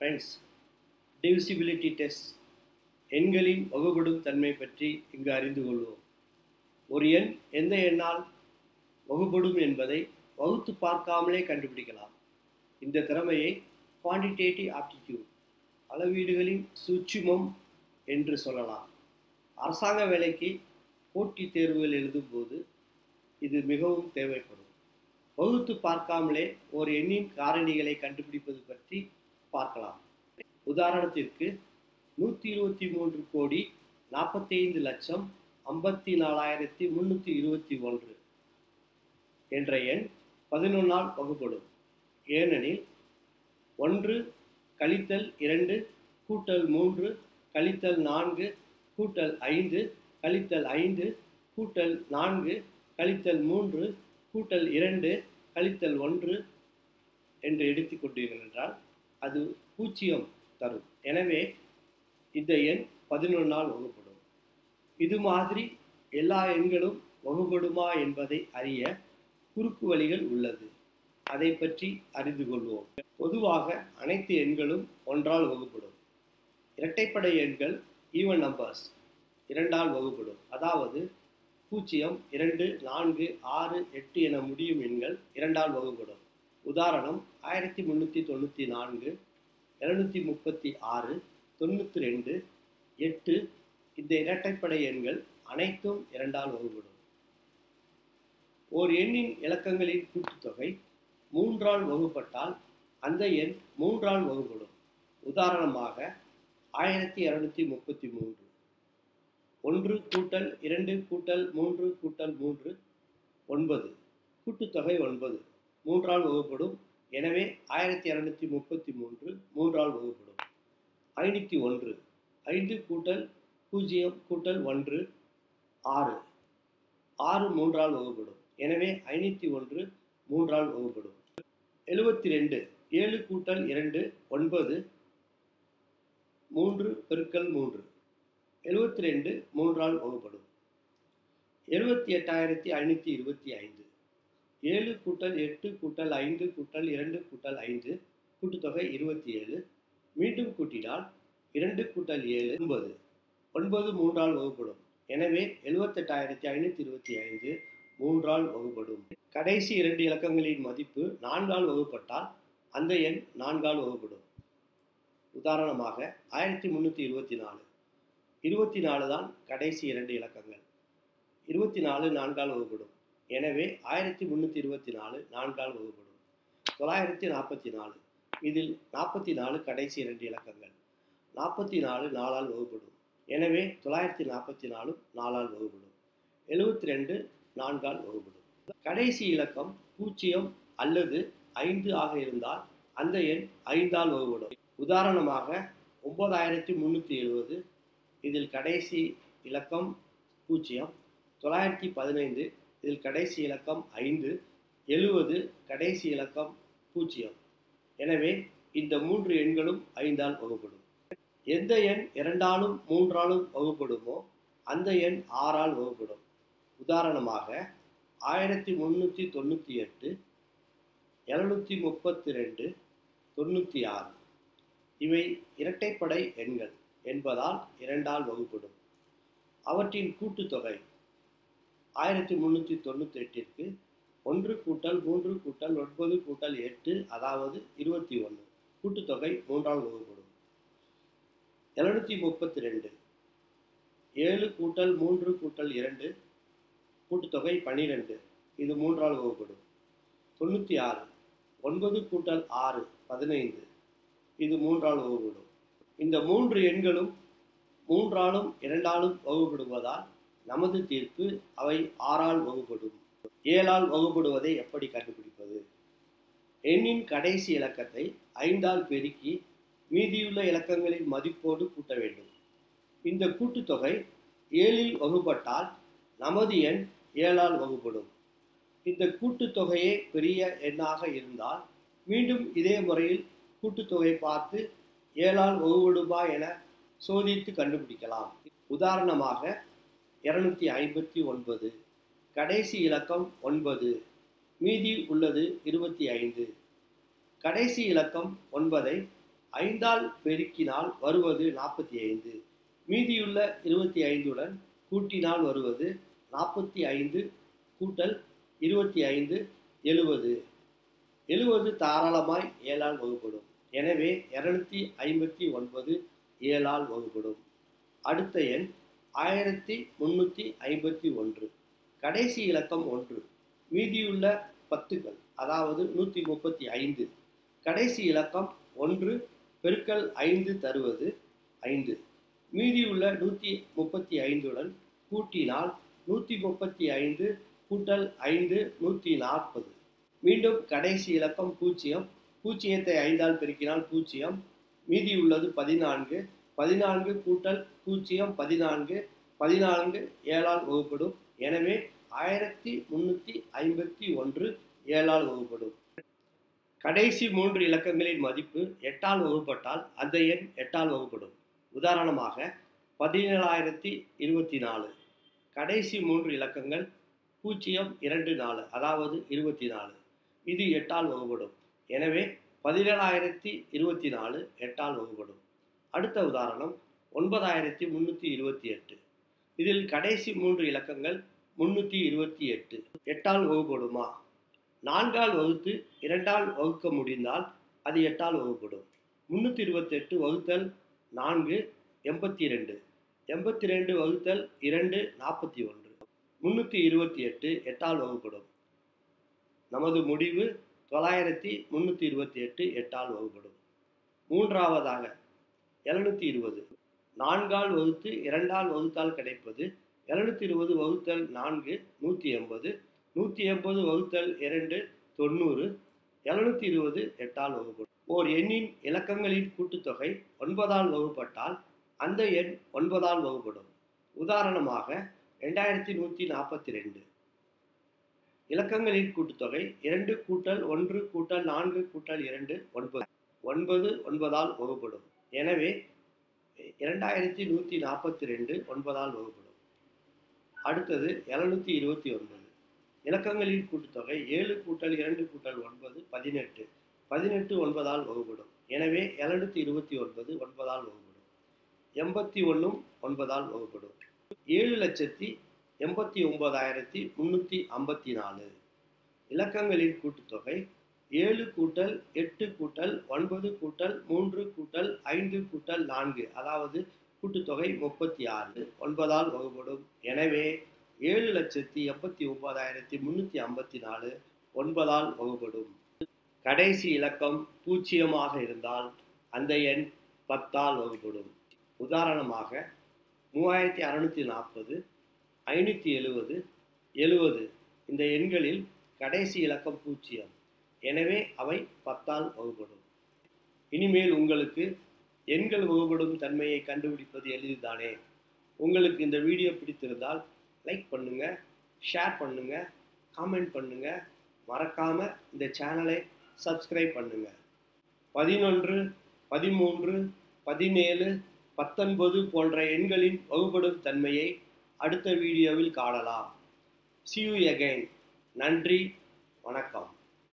friends divisibility test எண்களின் வகுபடும் தன்மை பற்றி இங்கு அறிந்து கொள்வோம் ஒரு எண் எந்த எண்ணால் வகுபடும் என்பதை வகுத்து பார்க்காமலே கண்டுபிடிக்கலாம் இந்த திறமையை குவான்டிடேட்டிவ் ஆப்டிடியூட் அளவீடுகளின் சூட்சுமம் என்று சொல்லலாம் அரசாங்க வேலைக்கு போட்டித் தேர்வுகள் எழுதும்போது இது மிகவும் தேவைப்படும் வகுத்து பார்க்காமலே ஒரு எண்ணின் காரணிகளை கண்டுபிடிப்பது பற்றி பார்க்கலாம் உதாரணத்திற்கு நூற்றி இருபத்தி மூன்று கோடி நாற்பத்தைந்து லட்சம் ஐம்பத்தி நாலாயிரத்தி முந்நூற்றி இருபத்தி ஒன்று என்ற எண் பதினொன்னால் வகுப்படும் ஏனெனில் ஒன்று கழித்தல் இரண்டு கூட்டல் மூன்று கழித்தல் நான்கு கூட்டல் ஐந்து கழித்தல் ஐந்து கூட்டல் நான்கு கழித்தல் மூன்று கூட்டல் இரண்டு கழித்தல் ஒன்று என்று எடுத்துக்கொண்டீர்கள் என்றால் அது பூஜ்ஜியம் தரும் எனவே இந்த எண் பதினொன்னால் வகுப்படும் இது மாதிரி எல்லா எண்களும் வகுப்படுமா என்பதை அறிய குறுக்கு வழிகள் உள்ளது அதை பற்றி அறிந்து கொள்வோம் பொதுவாக அனைத்து எண்களும் ஒன்றால் வகுப்படும் இரட்டைப்படை எண்கள் ஈவன் நம்பர்ஸ் இரண்டால் வகுப்படும் அதாவது பூஜ்ஜியம் இரண்டு நான்கு ஆறு எட்டு என முடியும் எண்கள் இரண்டால் வகுப்படும் உதாரணம் ஆயிரத்தி முந்நூற்றி தொண்ணூற்றி நான்கு எழுநூற்றி முப்பத்தி ஆறு தொண்ணூற்றி ரெண்டு எட்டு இந்த இரட்டைப்படை எண்கள் அனைத்தும் இரண்டால் வகுப்படும் ஓர் எண்ணின் இலக்கங்களின் கூட்டுத்தொகை மூன்றால் வகுப்பட்டால் அந்த எண் மூன்றால் வகுப்படும் உதாரணமாக ஆயிரத்தி இரநூத்தி முப்பத்தி மூன்று ஒன்று கூட்டல் இரண்டு கூட்டல் மூன்று கூட்டல் மூன்று ஒன்பது கூட்டுத்தொகை ஒன்பது மூன்றால் வகுப்படும் எனவே ஆயிரத்தி இரநூத்தி முப்பத்தி மூன்று மூன்றால் வகுப்படும் ஐநூற்றி ஒன்று ஐந்து கூட்டல் பூஜ்ஜியம் கூட்டல் ஒன்று ஆறு ஆறு மூன்றால் வகுப்படும் எனவே ஐநூற்றி ஒன்று மூன்றால் வகுப்படும் எழுபத்தி ரெண்டு ஏழு கூட்டல் இரண்டு ஒன்பது மூன்று பெருக்கல் மூன்று எழுபத்தி ரெண்டு மூன்றால் வகுப்படும் எழுபத்தி எட்டாயிரத்தி ஐநூற்றி இருபத்தி ஐந்து ஏழு கூட்டல் எட்டு கூட்டல் ஐந்து கூட்டல் இரண்டு கூட்டல் ஐந்து கூட்டுத்தொகை இருபத்தி ஏழு மீண்டும் கூட்டினால் இரண்டு கூட்டல் ஏழு ஒன்பது ஒன்பது மூன்றால் வகுப்படும் எனவே எழுபத்தெட்டாயிரத்தி ஐநூற்றி இருபத்தி ஐந்து மூன்றால் வகுப்படும் கடைசி இரண்டு இலக்கங்களின் மதிப்பு நான்கால் வகுப்பட்டால் அந்த எண் நான்கால் வகுப்படும் உதாரணமாக ஆயிரத்தி முந்நூற்றி இருபத்தி நாலு இருபத்தி நாலு தான் கடைசி இரண்டு இலக்கங்கள் இருபத்தி நாலு நான்கால் வகுப்படும் எனவே ஆயிரத்தி முந்நூற்றி இருபத்தி நாலு நான்கால் வகுப்படும் தொள்ளாயிரத்தி நாற்பத்தி நாலு இதில் நாற்பத்தி நாலு கடைசி இரண்டு இலக்கங்கள் நாற்பத்தி நாலு நாலால் வகுப்படும் எனவே தொள்ளாயிரத்தி நாற்பத்தி நாலு நாலால் வகுப்படும் எழுபத்தி ரெண்டு நான்கால் வகுப்படும் கடைசி இலக்கம் பூஜ்ஜியம் அல்லது ஐந்து ஆக இருந்தால் அந்த எண் ஐந்தால் வகுப்படும் உதாரணமாக ஒன்பதாயிரத்தி முந்நூற்றி எழுபது இதில் கடைசி இலக்கம் பூஜ்ஜியம் தொள்ளாயிரத்தி பதினைந்து இதில் கடைசி இலக்கம் ஐந்து எழுபது கடைசி இலக்கம் பூஜ்ஜியம் எனவே இந்த மூன்று எண்களும் ஐந்தால் வகுப்படும் எந்த எண் இரண்டாலும் மூன்றாலும் வகுப்படுமோ அந்த எண் ஆறால் வகுப்படும் உதாரணமாக ஆயிரத்தி முந்நூற்றி தொண்ணூற்றி எட்டு எழுநூற்றி முப்பத்தி ரெண்டு தொண்ணூற்றி ஆறு இவை இரட்டைப்படை எண்கள் என்பதால் இரண்டால் வகுப்படும் அவற்றின் கூட்டுத்தொகை ஆயிரத்தி முந்நூற்றி தொண்ணூற்றி எட்டிற்கு ஒன்று கூட்டல் மூன்று கூட்டல் ஒன்பது கூட்டல் எட்டு அதாவது இருபத்தி ஒன்று கூட்டுத்தொகை மூன்றால் வகுப்படும் எழுநூற்றி முப்பத்தி ரெண்டு ஏழு கூட்டல் மூன்று கூட்டல் இரண்டு கூட்டுத்தொகை பன்னிரெண்டு இது மூன்றால் வகுப்படும் தொண்ணூற்றி ஆறு ஒன்பது கூட்டல் ஆறு பதினைந்து இது மூன்றால் வகுப்படும் இந்த மூன்று எண்களும் மூன்றாலும் இரண்டாலும் வகுப்படுவதால் நமது தீர்ப்பு அவை ஆறால் வகுப்படும் ஏழால் வகுப்படுவதை எப்படி கண்டுபிடிப்பது எண்ணின் கடைசி இலக்கத்தை ஐந்தால் பெருக்கி மீதியுள்ள இலக்கங்களின் மதிப்போடு கூட்ட வேண்டும் இந்த கூட்டுத்தொகை ஏழில் வகுப்பட்டால் நமது எண் ஏழால் வகுப்படும் இந்த கூட்டுத்தொகையே பெரிய எண்ணாக இருந்தால் மீண்டும் இதே முறையில் கூட்டுத்தொகை பார்த்து ஏழால் வகுப்படுமா என சோதித்து கண்டுபிடிக்கலாம் உதாரணமாக இருநூத்தி ஐம்பத்தி ஒன்பது கடைசி இலக்கம் ஒன்பது மீதி உள்ளது இருபத்தி ஐந்து கடைசி இலக்கம் ஒன்பதை ஐந்தால் பெருக்கினால் வருவது நாற்பத்தி ஐந்து மீதியுள்ள இருபத்தி ஐந்துடன் கூட்டினால் வருவது நாற்பத்தி ஐந்து கூட்டல் இருபத்தி ஐந்து எழுவது எழுவது தாராளமாய் ஏழால் வகுப்படும் எனவே இருநூத்தி ஐம்பத்தி ஒன்பது ஏழால் வகுப்படும் அடுத்த எண் ஆயிரத்தி முன்னூற்றி ஐம்பத்தி ஒன்று கடைசி இலக்கம் ஒன்று மீதியுள்ள பத்துகள் அதாவது நூற்றி முப்பத்தி ஐந்து கடைசி இலக்கம் ஒன்று பெருக்கல் ஐந்து தருவது ஐந்து மீதியுள்ள நூற்றி முப்பத்தி ஐந்துடன் கூட்டினால் நூற்றி முப்பத்தி ஐந்து கூட்டல் ஐந்து நூற்றி நாற்பது மீண்டும் கடைசி இலக்கம் பூஜ்ஜியம் பூஜ்ஜியத்தை ஐந்தால் பெருக்கினால் பூஜ்ஜியம் மீதி உள்ளது பதினான்கு பதினான்கு கூட்டல் பூஜ்ஜியம் பதினான்கு பதினான்கு ஏழால் வகுப்படும் எனவே ஆயிரத்தி முன்னூற்றி ஐம்பத்தி ஒன்று ஏழால் வகுப்படும் கடைசி மூன்று இலக்கங்களின் மதிப்பு எட்டால் வகுப்பட்டால் அந்த எண் எட்டால் வகுப்படும் உதாரணமாக பதினேழாயிரத்தி இருபத்தி நாலு கடைசி மூன்று இலக்கங்கள் பூஜ்ஜியம் இரண்டு நாலு அதாவது இருபத்தி நாலு இது எட்டால் வகுப்படும் எனவே பதினேழாயிரத்தி இருபத்தி நாலு எட்டால் வகுப்படும் அடுத்த உதாரணம் ஒன்பதாயிரத்தி முன்னூற்றி இருபத்தி எட்டு இதில் கடைசி மூன்று இலக்கங்கள் முன்னூற்றி இருபத்தி எட்டு எட்டால் வகுப்படுமா நான்கால் வகுத்து இரண்டால் வகுக்க முடிந்தால் அது எட்டால் வகுப்படும் முன்னூற்றி இருபத்தெட்டு வகுத்தல் நான்கு எண்பத்தி ரெண்டு எண்பத்தி ரெண்டு வகுத்தல் இரண்டு நாற்பத்தி ஒன்று முன்னூற்றி இருபத்தி எட்டு எட்டால் வகுப்படும் நமது முடிவு தொள்ளாயிரத்தி முன்னூற்றி இருபத்தி எட்டு எட்டால் வகுப்படும் மூன்றாவதாக எழுநூற்றி இருபது நான்கால் வகுத்து இரண்டால் வகுத்தால் கிடைப்பது எழுநூற்றி இருபது வகுத்தல் நான்கு நூற்றி எண்பது நூற்றி எண்பது வகுத்தல் இரண்டு தொண்ணூறு எழுநூற்றி இருபது எட்டால் வகுப்படும் ஓர் எண்ணின் இலக்கங்களின் கூட்டுத்தொகை ஒன்பதால் வகுப்பட்டால் அந்த எண் ஒன்பதால் வகுப்படும் உதாரணமாக ரெண்டாயிரத்தி நூற்றி நாற்பத்தி ரெண்டு இலக்கங்களின் கூட்டுத்தொகை இரண்டு கூட்டல் ஒன்று கூட்டல் நான்கு கூட்டல் இரண்டு ஒன்பது ஒன்பது ஒன்பதால் வகுப்படும் எனவே இரண்டாயிரத்தி நூற்றி நாற்பத்தி ரெண்டு ஒன்பதால் வகுப்படும் அடுத்தது எழுநூற்றி இருபத்தி ஒன்பது இலக்கங்களின் கூட்டுத்தொகை ஏழு கூட்டல் இரண்டு கூட்டல் ஒன்பது பதினெட்டு பதினெட்டு ஒன்பதால் வகுப்படும் எனவே எழுநூற்றி இருபத்தி ஒன்பது ஒன்பதால் வகுப்படும் எண்பத்தி ஒன்றும் ஒன்பதால் வகுப்படும் ஏழு லட்சத்தி எண்பத்தி ஒன்பதாயிரத்தி முந்நூற்றி ஐம்பத்தி நாலு இலக்கங்களின் கூட்டுத்தொகை ஏழு கூட்டல் எட்டு கூட்டல் ஒன்பது கூட்டல் மூன்று கூட்டல் ஐந்து கூட்டல் நான்கு அதாவது கூட்டுத்தொகை முப்பத்தி ஆறு ஒன்பதால் வகுப்படும் எனவே ஏழு லட்சத்தி எண்பத்தி ஒன்பதாயிரத்தி முந்நூற்றி ஐம்பத்தி நாலு ஒன்பதால் வகுப்படும் கடைசி இலக்கம் பூஜ்ஜியமாக இருந்தால் அந்த எண் பத்தால் வகுப்படும் உதாரணமாக மூவாயிரத்தி அறநூற்றி நாற்பது ஐநூற்றி எழுவது எழுவது இந்த எண்களில் கடைசி இலக்கம் பூஜ்ஜியம் எனவே அவை பத்தால் வகுப்படும் இனிமேல் உங்களுக்கு எண்கள் வகுப்படும் தன்மையை கண்டுபிடிப்பது எளிதுதானே உங்களுக்கு இந்த வீடியோ பிடித்திருந்தால் லைக் பண்ணுங்க ஷேர் பண்ணுங்க காமெண்ட் பண்ணுங்க மறக்காம இந்த சேனலை சப்ஸ்கிரைப் பண்ணுங்க பதினொன்று பதிமூன்று பதினேழு பத்தொன்பது போன்ற எண்களின் வகுப்படும் தன்மையை அடுத்த வீடியோவில் காணலாம் see you again நன்றி வணக்கம்